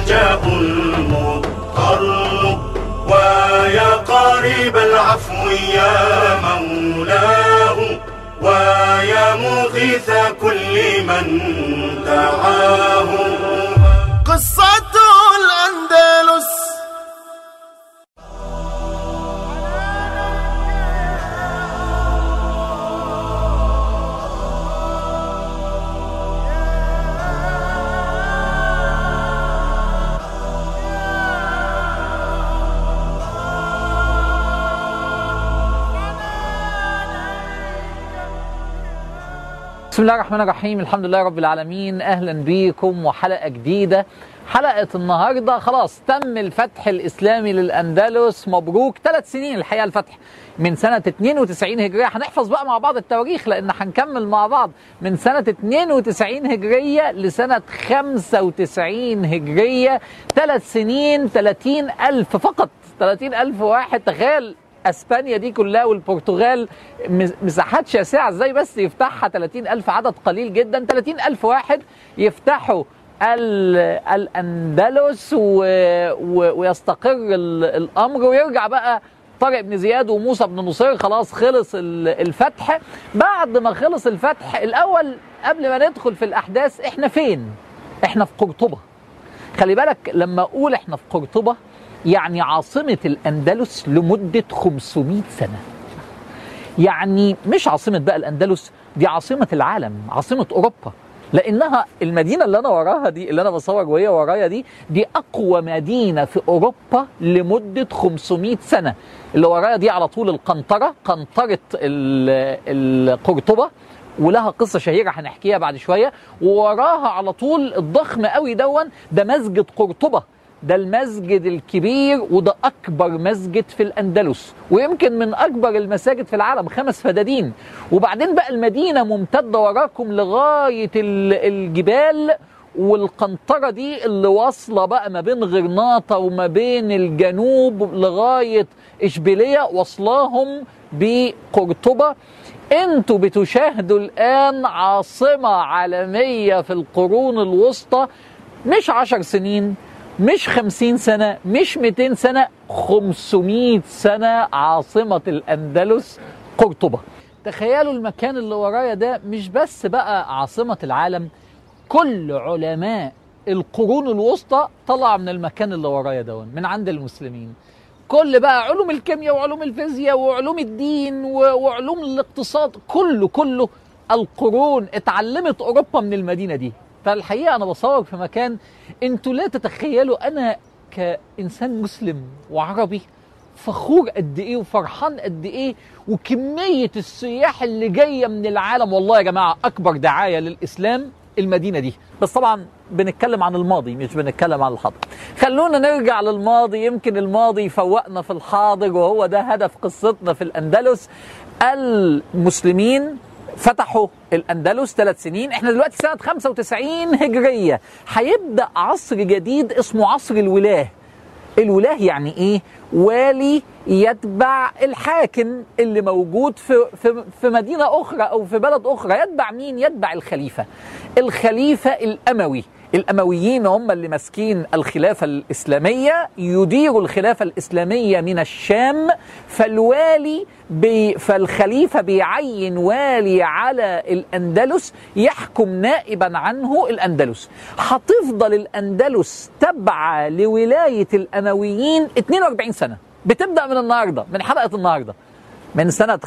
رجاء مضطر ويا قريب العفو يا مولاه ويا مغيث كل من دعاه قصة الأندلس بسم الله الرحمن الرحيم الحمد لله رب العالمين اهلا بيكم وحلقه جديده حلقه النهارده خلاص تم الفتح الاسلامي للاندلس مبروك ثلاث سنين الحقيقه الفتح من سنه 92 هجريه هنحفظ بقى مع بعض التواريخ لان هنكمل مع بعض من سنه 92 هجريه لسنه 95 هجريه ثلاث سنين 30 الف فقط 30 الف واحد تخيل اسبانيا دي كلها والبرتغال مس- مساحات شاسعه ازاي بس يفتحها 30 الف عدد قليل جدا 30 الف واحد يفتحوا ال- الاندلس و... و... ويستقر ال... الامر ويرجع بقى طارق بن زياد وموسى بن نصير خلاص خلص ال- الفتح بعد ما خلص الفتح الاول قبل ما ندخل في الاحداث احنا فين احنا في قرطبه خلي بالك لما اقول احنا في قرطبه يعني عاصمه الاندلس لمده 500 سنه يعني مش عاصمه بقى الاندلس دي عاصمه العالم عاصمه اوروبا لانها المدينه اللي انا وراها دي اللي انا بصور وهي ورايا دي دي اقوى مدينه في اوروبا لمده 500 سنه اللي ورايا دي على طول القنطره قنطره ال- القرطبه ولها قصه شهيره هنحكيها بعد شويه ووراها على طول الضخم قوي دون ده مسجد قرطبه ده المسجد الكبير وده اكبر مسجد في الاندلس ويمكن من اكبر المساجد في العالم خمس فدادين وبعدين بقى المدينه ممتده وراكم لغايه ال- الجبال والقنطرة دي اللي واصلة بقى ما بين غرناطة وما بين الجنوب لغاية إشبيلية واصلاهم بقرطبة انتوا بتشاهدوا الآن عاصمة عالمية في القرون الوسطى مش عشر سنين مش خمسين سنة مش ميتين سنة خمسمائة سنة عاصمة الأندلس قرطبة تخيلوا المكان اللي ورايا ده مش بس بقى عاصمة العالم كل علماء القرون الوسطى طلع من المكان اللي ورايا دون من عند المسلمين كل بقى علوم الكيمياء وعلوم الفيزياء وعلوم الدين و- وعلوم الاقتصاد كله كله القرون اتعلمت اوروبا من المدينه دي فالحقيقه انا بصور في مكان انتوا لا تتخيلوا انا كانسان مسلم وعربي فخور قد ايه وفرحان قد ايه وكميه السياح اللي جايه من العالم والله يا جماعه اكبر دعايه للاسلام المدينه دي بس طبعا بنتكلم عن الماضي مش بنتكلم عن الحاضر خلونا نرجع للماضي يمكن الماضي يفوقنا في الحاضر وهو ده هدف قصتنا في الاندلس المسلمين فتحوا الاندلس ثلاث سنين احنا دلوقتي سنه 95 هجريه هيبدا عصر جديد اسمه عصر الولاه الولاه يعني ايه والي يتبع الحاكم اللي موجود في في في مدينه اخرى او في بلد اخرى يتبع مين يتبع الخليفه الخليفه الاموي الامويين هم اللي ماسكين الخلافه الاسلاميه يديروا الخلافه الاسلاميه من الشام فالوالي بي فالخليفه بيعين والي على الاندلس يحكم نائبا عنه الاندلس هتفضل الاندلس تابعه لولايه الامويين 42 سنه بتبدا من النهارده من حلقه النهارده من سنة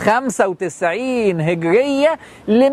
95 هجرية ل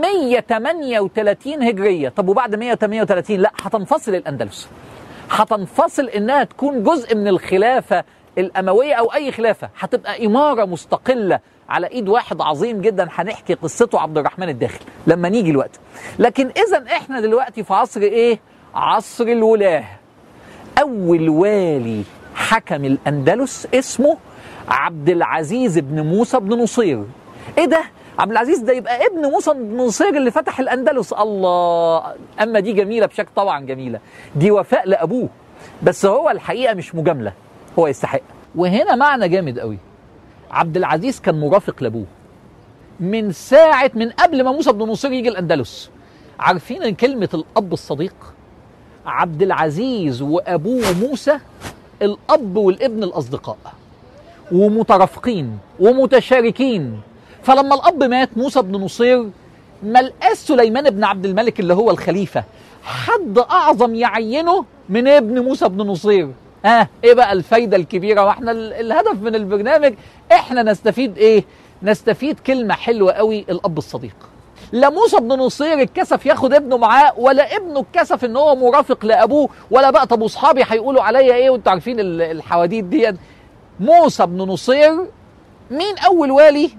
138 هجرية طب وبعد 138 لا هتنفصل الأندلس هتنفصل إنها تكون جزء من الخلافة الأموية أو أي خلافة هتبقى إمارة مستقلة على إيد واحد عظيم جدا هنحكي قصته عبد الرحمن الداخل لما نيجي الوقت لكن إذا إحنا دلوقتي في عصر إيه؟ عصر الولاه أول والي حكم الأندلس اسمه عبد العزيز بن موسى بن نصير ايه ده عبد العزيز ده يبقى ابن موسى بن نصير اللي فتح الاندلس الله اما دي جميله بشكل طبعا جميله دي وفاء لابوه بس هو الحقيقه مش مجامله هو يستحق وهنا معنى جامد قوي عبد العزيز كان مرافق لابوه من ساعه من قبل ما موسى بن نصير يجي الاندلس عارفين كلمه الاب الصديق عبد العزيز وابوه موسى الاب والابن الاصدقاء ومترافقين ومتشاركين فلما الاب مات موسى بن نصير ما لقاش سليمان بن عبد الملك اللي هو الخليفه حد اعظم يعينه من ابن موسى بن نصير ها آه ايه بقى الفايده الكبيره واحنا ال- الهدف من البرنامج احنا نستفيد ايه نستفيد كلمه حلوه قوي الاب الصديق لا موسى بن نصير اتكسف ياخد ابنه معاه ولا ابنه اتكسف ان هو مرافق لابوه ولا بقى طب واصحابي هيقولوا عليا ايه وانتوا عارفين ال- الحواديت دي موسى بن نصير مين اول والي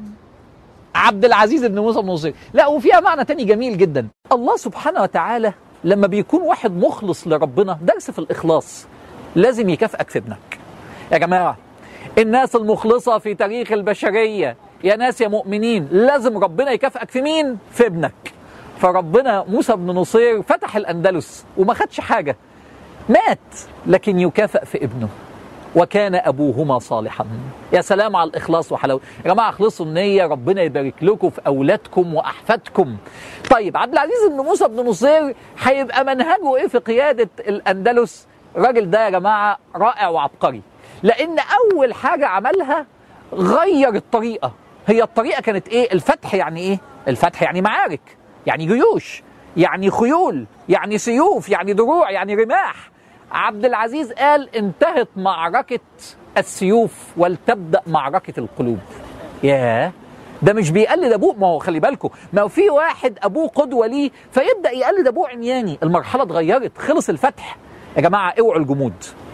عبد العزيز بن موسى بن نصير لا وفيها معنى تاني جميل جدا الله سبحانه وتعالى لما بيكون واحد مخلص لربنا درس في الإخلاص لازم يكافئك في ابنك يا جماعة الناس المخلصة في تاريخ البشرية يا ناس يا مؤمنين لازم ربنا يكافئك في مين؟ في ابنك فربنا موسى بن نصير فتح الأندلس وما خدش حاجة مات لكن يكافئ في ابنه وكان ابوهما صالحا يا سلام على الاخلاص وحلاوه يا جماعه اخلصوا النيه ربنا يبارك لكم في اولادكم واحفادكم طيب عبد العزيز بن موسى بن نصير هيبقى منهجه ايه في قياده الاندلس الراجل ده يا جماعه رائع وعبقري لان اول حاجه عملها غير الطريقه هي الطريقه كانت ايه الفتح يعني ايه الفتح يعني معارك يعني جيوش يعني خيول يعني سيوف يعني دروع يعني رماح عبد العزيز قال انتهت معركة السيوف ولتبدأ معركة القلوب ياه ده مش بيقلد ابوه ما هو خلي بالكم ما هو في واحد ابوه قدوه ليه فيبدا يقلد ابوه عمياني المرحله اتغيرت خلص الفتح يا جماعه اوعوا الجمود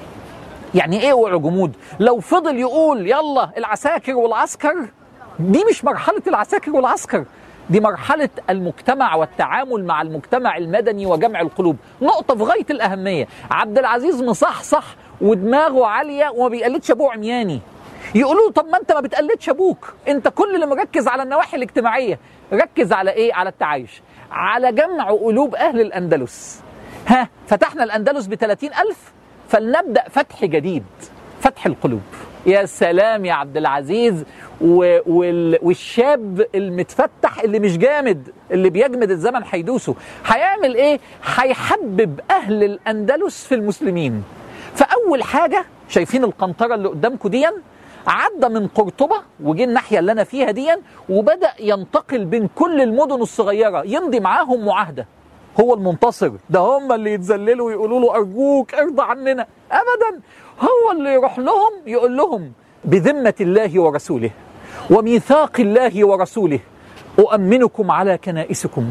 يعني ايه اوعوا الجمود لو فضل يقول يلا العساكر والعسكر دي مش مرحله العساكر والعسكر دي مرحلة المجتمع والتعامل مع المجتمع المدني وجمع القلوب نقطة في غاية الأهمية عبد العزيز مصحصح ودماغه عالية وما بيقلدش أبوه عمياني يقولوا له طب ما انت ما بتقلدش ابوك انت كل اللي مركز على النواحي الاجتماعيه ركز على ايه على التعايش على جمع قلوب اهل الاندلس ها فتحنا الاندلس ب ألف فلنبدا فتح جديد فتح القلوب يا سلام يا عبد العزيز و... وال... والشاب المتفتح اللي مش جامد اللي بيجمد الزمن هيدوسه هيعمل ايه هيحبب اهل الاندلس في المسلمين فاول حاجه شايفين القنطره اللي قدامكم دي عدى من قرطبة وجه الناحية اللي أنا فيها دي وبدأ ينتقل بين كل المدن الصغيرة يمضي معاهم معاهدة هو المنتصر ده هم اللي يتذللوا ويقولوا له أرجوك ارضى عننا أبدا هو اللي يروح لهم يقول لهم بذمة الله ورسوله وميثاق الله ورسوله أؤمنكم على كنائسكم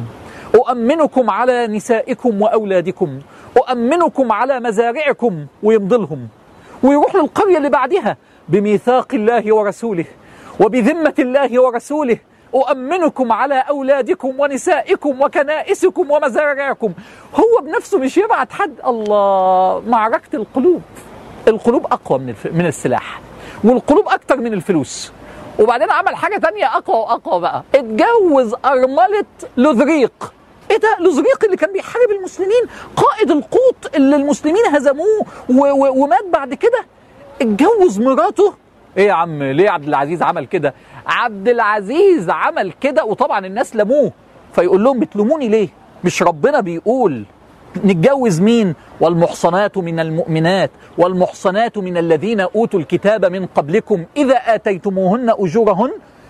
أؤمنكم على نسائكم وأولادكم أؤمنكم على مزارعكم ويمضلهم ويروح للقرية اللي بعدها بميثاق الله ورسوله وبذمة الله ورسوله أؤمنكم على أولادكم ونسائكم وكنائسكم ومزارعكم هو بنفسه مش يبعت حد الله معركة القلوب القلوب أقوى من الف... من السلاح والقلوب أكتر من الفلوس وبعدين عمل حاجة تانية أقوى وأقوى بقى اتجوز أرملة لذريق ايه ده لزريق اللي كان بيحارب المسلمين قائد القوط اللي المسلمين هزموه و- و- ومات بعد كده اتجوز مراته ايه يا عم ليه عبد العزيز عمل كده عبد العزيز عمل كده وطبعا الناس لموه فيقول لهم بتلوموني ليه مش ربنا بيقول نتجوز مين والمحصنات من المؤمنات والمحصنات من الذين اوتوا الكتاب من قبلكم اذا اتيتموهن اجورهن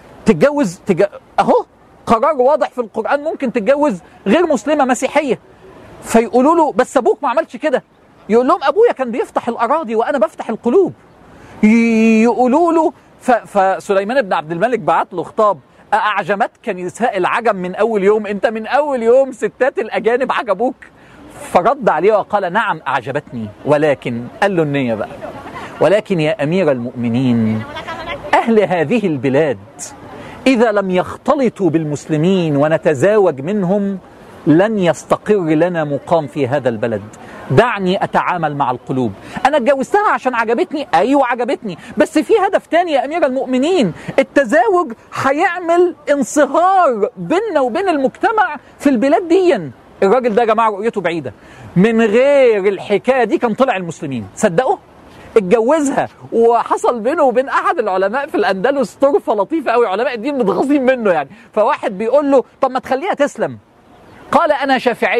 تتجوز تج... اهو قرار واضح في القران ممكن تتجوز غير مسلمه مسيحيه فيقولوا له بس ابوك ما عملش كده يقول لهم ابويا كان بيفتح الاراضي وانا بفتح القلوب يقولوا له ف... فسليمان بن عبد الملك بعت له خطاب أعجبتك نساء العجم من أول يوم أنت من أول يوم ستات الأجانب عجبوك فرد عليه وقال نعم أعجبتني ولكن قال له النية بقى ولكن يا أمير المؤمنين أهل هذه البلاد إذا لم يختلطوا بالمسلمين ونتزاوج منهم لن يستقر لنا مقام في هذا البلد دعني أتعامل مع القلوب أنا اتجوزتها عشان عجبتني أيوة عجبتني بس في هدف تاني يا أمير المؤمنين التزاوج هيعمل انصهار بيننا وبين المجتمع في البلاد دي الراجل ده يا جماعة رؤيته بعيدة من غير الحكاية دي كان طلع المسلمين صدقوا اتجوزها وحصل بينه وبين احد العلماء في الاندلس طرفه لطيفه قوي علماء الدين متغاظين منه يعني فواحد بيقول له طب ما تخليها تسلم قال انا شافعي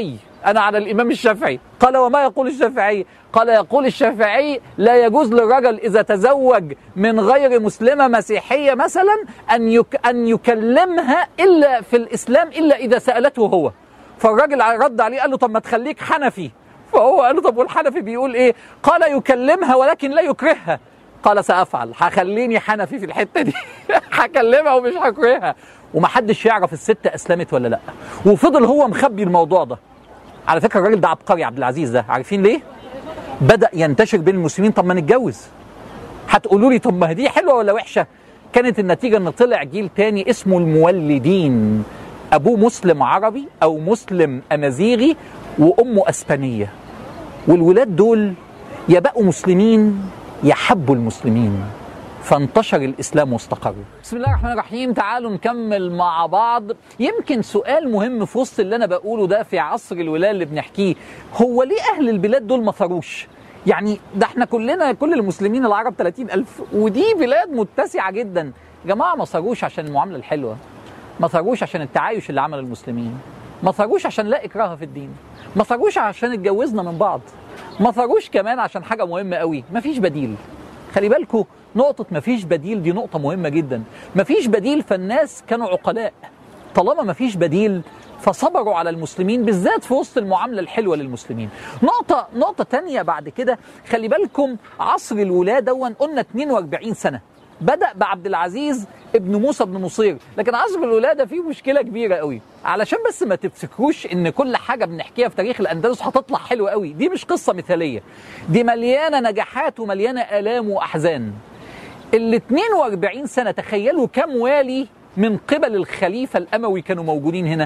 أنا على الإمام الشافعي قال وما يقول الشافعي قال يقول الشافعي لا يجوز للرجل إذا تزوج من غير مسلمة مسيحية مثلا أن يك أن يكلمها إلا في الإسلام إلا إذا سألته هو فالراجل رد عليه قال له طب ما تخليك حنفي فهو قال له طب والحنفي بيقول ايه؟ قال يكلمها ولكن لا يكرهها قال سافعل هخليني حنفي في الحته دي هكلمها ومش هكرهها ومحدش يعرف الست اسلمت ولا لا وفضل هو مخبي الموضوع ده على فكره الراجل ده عبقري عبد العزيز ده عارفين ليه؟ بدا ينتشر بين المسلمين طب ما نتجوز هتقولوا لي طب ما دي حلوه ولا وحشه؟ كانت النتيجه ان طلع جيل تاني اسمه المولدين ابوه مسلم عربي او مسلم امازيغي وامه اسبانيه والولاد دول يا بقوا مسلمين يا حبوا المسلمين فانتشر الاسلام واستقر. بسم الله الرحمن الرحيم تعالوا نكمل مع بعض يمكن سؤال مهم في وسط اللي انا بقوله ده في عصر الولايه اللي بنحكيه هو ليه اهل البلاد دول ما ثروش؟ يعني ده احنا كلنا كل المسلمين العرب 30 ألف ودي بلاد متسعة جدا يا جماعة ما ثروش عشان المعاملة الحلوة ما ثروش عشان التعايش اللي عمل المسلمين ما ثروش عشان لا إكراه في الدين ما ثروش عشان اتجوزنا من بعض ما ثروش كمان عشان حاجة مهمة قوي ما فيش بديل خلي بالكوا نقطة ما فيش بديل دي نقطة مهمة جدا ما فيش بديل فالناس كانوا عقلاء طالما ما فيش بديل فصبروا على المسلمين بالذات في وسط المعاملة الحلوة للمسلمين نقطة نقطة تانية بعد كده خلي بالكم عصر الولاة دون قلنا 42 سنة بدأ بعبد العزيز ابن موسى بن نصير لكن عصر الولادة فيه مشكلة كبيرة قوي علشان بس ما تفتكروش ان كل حاجة بنحكيها في تاريخ الأندلس هتطلع حلوة قوي دي مش قصة مثالية دي مليانة نجاحات ومليانة آلام وأحزان ال 42 سنة تخيلوا كم والي من قبل الخليفة الأموي كانوا موجودين هنا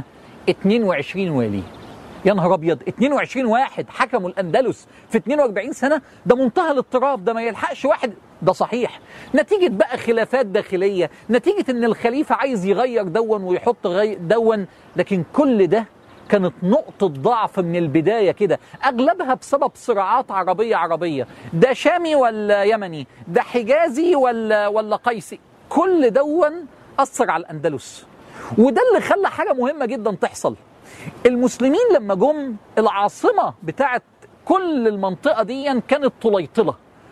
22 والي يا نهار ابيض 22 واحد حكموا الاندلس في 42 سنه ده منتهى الاضطراب ده ما يلحقش واحد ده صحيح نتيجه بقى خلافات داخليه نتيجه ان الخليفه عايز يغير دون ويحط غي دون لكن كل ده كانت نقطة ضعف من البداية كده أغلبها بسبب صراعات عربية عربية ده شامي ولا يمني ده حجازي ولا ولا قيسي كل دون أثر على الأندلس وده اللي خلى حاجة مهمة جدا تحصل المسلمين لما جم العاصمة بتاعت كل المنطقة دي كانت طليطلة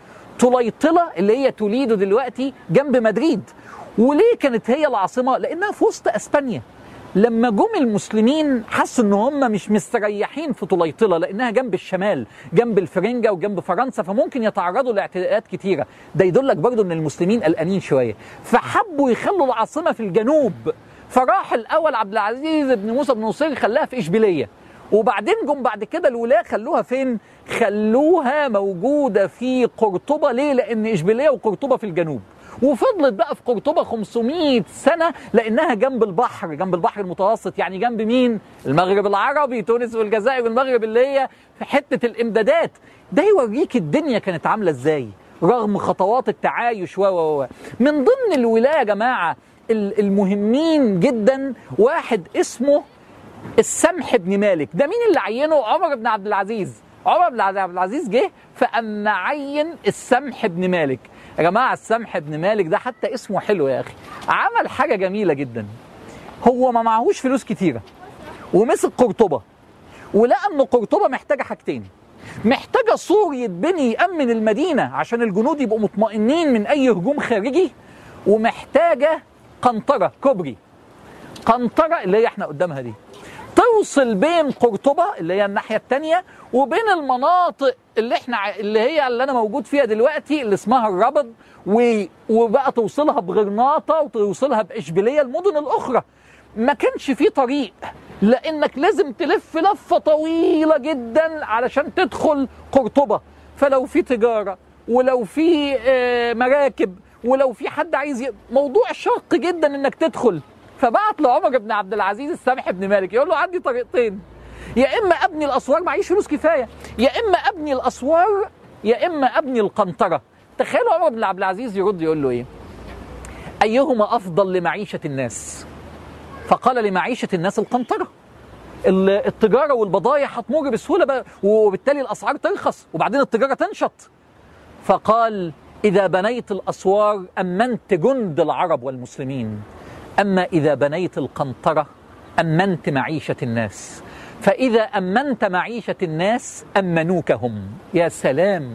طليطلة اللي هي توليدو دلوقتي جنب مدريد وليه كانت هي العاصمة لأنها في وسط أسبانيا لما جم المسلمين حسوا ان هم مش مستريحين في طليطله لانها جنب الشمال جنب الفرنجه وجنب فرنسا فممكن يتعرضوا لاعتداءات كتيره ده يدلك برضو ان المسلمين قلقانين شويه فحبوا يخلوا العاصمه في الجنوب فراح الاول عبد العزيز بن موسى بن نصير خلاها في اشبيليه وبعدين جم بعد كده الولاة خلوها فين؟ خلوها موجودة في قرطبة ليه؟ لأن إشبيلية وقرطبة في الجنوب وفضلت بقى في قرطبة 500 سنة لأنها جنب البحر جنب البحر المتوسط يعني جنب مين؟ المغرب العربي تونس والجزائر والمغرب اللي هي في حتة الإمدادات ده يوريك الدنيا كانت عاملة إزاي رغم خطوات التعايش و و من ضمن الولاية يا جماعة المهمين جدا واحد اسمه السمح بن مالك ده مين اللي عينه عمر بن عبد العزيز عمر بن عبد العزيز جه فأما عين السمح بن مالك يا جماعة السمح بن مالك ده حتى اسمه حلو يا أخي عمل حاجة جميلة جدا هو ما معهوش فلوس كتيرة ومسك قرطبة ولقى ان قرطبة محتاجة حاجتين محتاجة سور يتبني يأمن المدينة عشان الجنود يبقوا مطمئنين من أي هجوم خارجي ومحتاجة قنطرة كوبري قنطرة اللي هي احنا قدامها دي توصل بين قرطبة اللي هي الناحية التانية وبين المناطق اللي احنا اللي هي اللي انا موجود فيها دلوقتي اللي اسمها الربض و... وبقى توصلها بغرناطة وتوصلها بإشبيلية المدن الأخرى ما كانش في طريق لأنك لازم تلف لفة طويلة جدا علشان تدخل قرطبة فلو في تجارة ولو في آه، مراكب ولو في حد عايز ي... موضوع شاق جدا انك تدخل فبعت لعمر بن عبد العزيز السامح بن مالك يقول له عندي طريقتين يا اما ابني الاسوار معيش فلوس كفايه يا اما ابني الاسوار يا اما ابني القنطره تخيلوا عمر بن عبد العزيز يرد يقول له ايه ايهما افضل لمعيشه الناس فقال لمعيشه الناس القنطره ال- التجاره والبضائع هتمر بسهوله بقى وبالتالي الاسعار ترخص وبعدين التجاره تنشط فقال إذا بنيت الأسوار أمنت جند العرب والمسلمين أما إذا بنيت القنطرة أمنت معيشة الناس فإذا أمنت معيشة الناس أمنوك هم يا سلام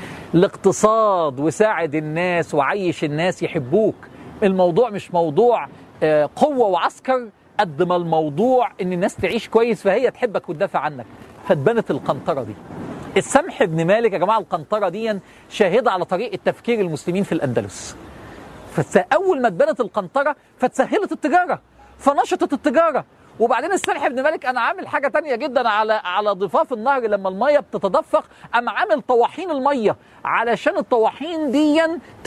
الاقتصاد وساعد الناس وعيش الناس يحبوك الموضوع مش موضوع آه، قوة وعسكر قد ما الموضوع ان الناس تعيش كويس فهي تحبك وتدافع عنك فاتبنت القنطرة دي السمح بن مالك يا جماعة القنطرة دي شاهدة على طريقة تفكير المسلمين في الأندلس فأول ما اتبنت القنطرة فتسهلت التجارة فنشطت التجارة وبعدين السرح بن مالك انا عامل حاجه تانية جدا على على ضفاف النهر لما الميه بتتدفق ام عامل طواحين الميه علشان الطواحين دي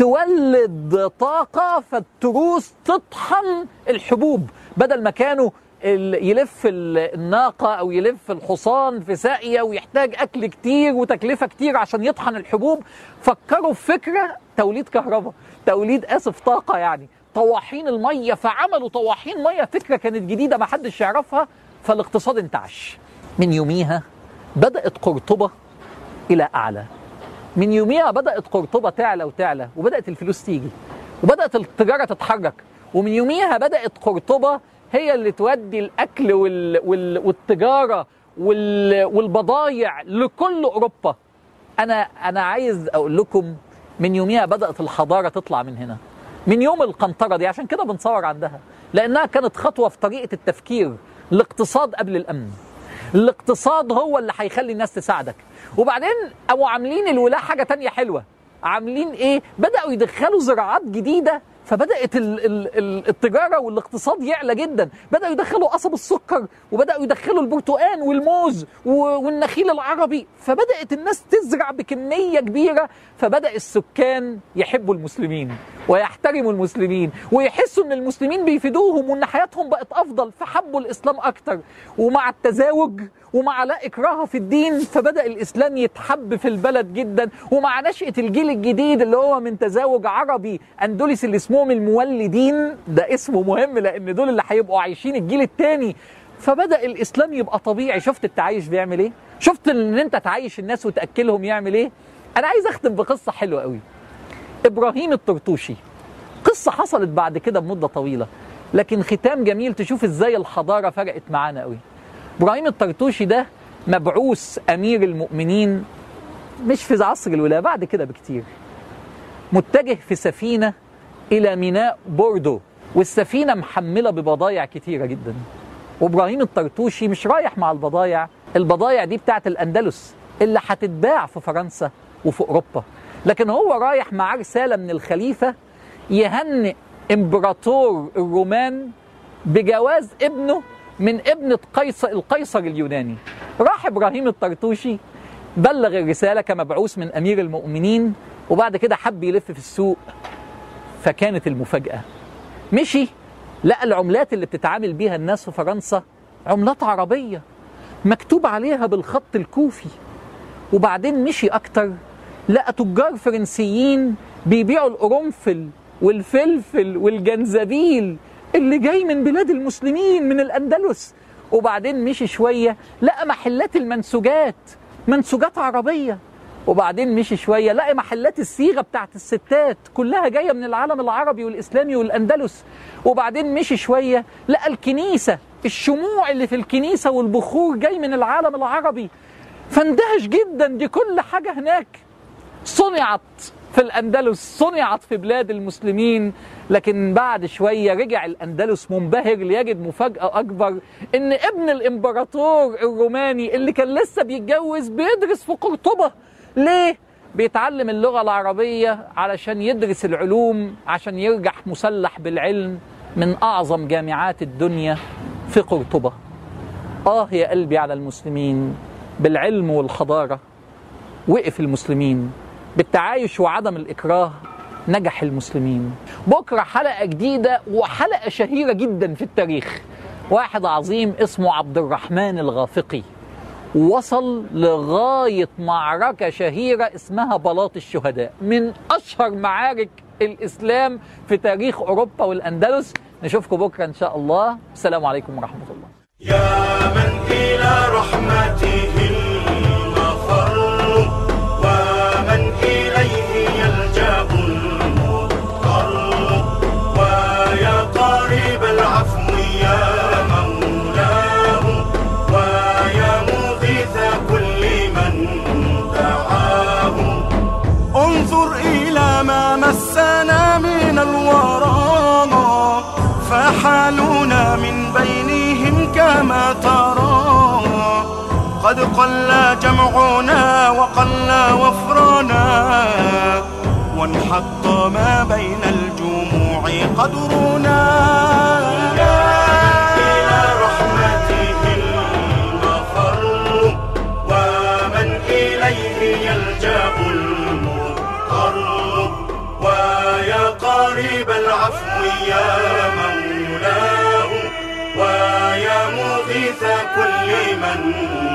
تولد طاقه فالتروس تطحن الحبوب بدل ما كانوا ال- يلف ال- الناقة أو يلف الحصان في ساقية ويحتاج أكل كتير وتكلفة كتير عشان يطحن الحبوب فكروا في فكرة توليد كهرباء توليد آسف طاقة يعني طواحين المية فعملوا طواحين مية فكرة كانت جديدة ما حدش يعرفها فالاقتصاد انتعش من يوميها بدأت قرطبة إلى أعلى من يوميها بدأت قرطبة تعلى وتعلى وبدأت الفلوس تيجي وبدأت التجارة تتحرك ومن يوميها بدأت قرطبة هي اللي تودي الأكل وال... وال... والتجارة وال... والبضايع لكل أوروبا أنا أنا عايز أقول لكم من يوميها بدأت الحضارة تطلع من هنا من يوم القنطرة دي عشان كده بنصور عندها لأنها كانت خطوة في طريقة التفكير الاقتصاد قبل الأمن الاقتصاد هو اللي هيخلي الناس تساعدك وبعدين قاموا عاملين الولاة حاجة تانية حلوة عاملين ايه بدأوا يدخلوا زراعات جديدة فبدأت ال ال ال التجارة والاقتصاد يعلى جدا بدأوا يدخلوا قصب السكر وبدأوا يدخلوا البرتقان والموز و- والنخيل العربي فبدأت الناس تزرع بكمية كبيرة فبدأ السكان يحبوا المسلمين ويحترموا المسلمين ويحسوا ان المسلمين بيفيدوهم وان حياتهم بقت افضل فحبوا الاسلام اكتر ومع التزاوج ومع لا اكراه في الدين فبدا الاسلام يتحب في البلد جدا ومع نشاه الجيل الجديد اللي هو من تزاوج عربي اندلسي اللي اسمهم المولدين ده اسمه مهم لان دول اللي هيبقوا عايشين الجيل الثاني فبدا الاسلام يبقى طبيعي شفت التعايش بيعمل ايه شفت ان انت تعيش الناس وتاكلهم يعمل ايه انا عايز اختم بقصه حلوه قوي ابراهيم الطرطوشي قصه حصلت بعد كده بمده طويله لكن ختام جميل تشوف ازاي الحضاره فرقت معانا قوي ابراهيم الطرطوشي ده مبعوث امير المؤمنين مش في عصر الولايه بعد كده بكتير متجه في سفينه الى ميناء بوردو والسفينه محمله ببضايع كتيره جدا وابراهيم الطرطوشي مش رايح مع البضايع البضايع دي بتاعت الاندلس اللي هتتباع في فرنسا وفي اوروبا لكن هو رايح معاه رساله من الخليفه يهنئ امبراطور الرومان بجواز ابنه من ابنة قيصر القيصر اليوناني راح ابراهيم الطرطوشي بلغ الرساله كمبعوث من امير المؤمنين وبعد كده حب يلف في السوق فكانت المفاجاه مشي لقى العملات اللي بتتعامل بيها الناس في فرنسا عملات عربيه مكتوب عليها بالخط الكوفي وبعدين مشي اكتر لقى تجار فرنسيين بيبيعوا القرنفل والفلفل والجنزبيل اللي جاي من بلاد المسلمين من الاندلس وبعدين مشي شويه لقى محلات المنسوجات منسوجات عربيه وبعدين مشي شويه لقى محلات الصيغه بتاعت الستات كلها جايه من العالم العربي والاسلامي والاندلس وبعدين مشي شويه لقى الكنيسه الشموع اللي في الكنيسه والبخور جاي من العالم العربي فاندهش جدا دي كل حاجه هناك صنعت في الأندلس صنعت في بلاد المسلمين لكن بعد شوية رجع الأندلس منبهر ليجد مفاجأة أكبر إن ابن الإمبراطور الروماني اللي كان لسه بيتجوز بيدرس في قرطبة ليه؟ بيتعلم اللغة العربية علشان يدرس العلوم عشان يرجع مسلح بالعلم من أعظم جامعات الدنيا في قرطبة آه يا قلبي على المسلمين بالعلم والحضارة وقف المسلمين بالتعايش وعدم الإكراه نجح المسلمين بكرة حلقة جديدة وحلقة شهيرة جدا في التاريخ واحد عظيم اسمه عبد الرحمن الغافقي وصل لغاية معركة شهيرة اسمها بلاط الشهداء من أشهر معارك الإسلام في تاريخ أوروبا والأندلس نشوفكم بكرة إن شاء الله السلام عليكم ورحمة الله يا من إلى رحمته المفر ومن إليه يلجأ المضطر ويا قريب العفو يا مولاه ويا قد قل جمعنا وقل وفرنا وانحط ما بين الجموع قدرنا إلى رحمته المفر ومن إليه يلجأ المضطر ويا قريب العفو يا مولاه ويا مغيث كل من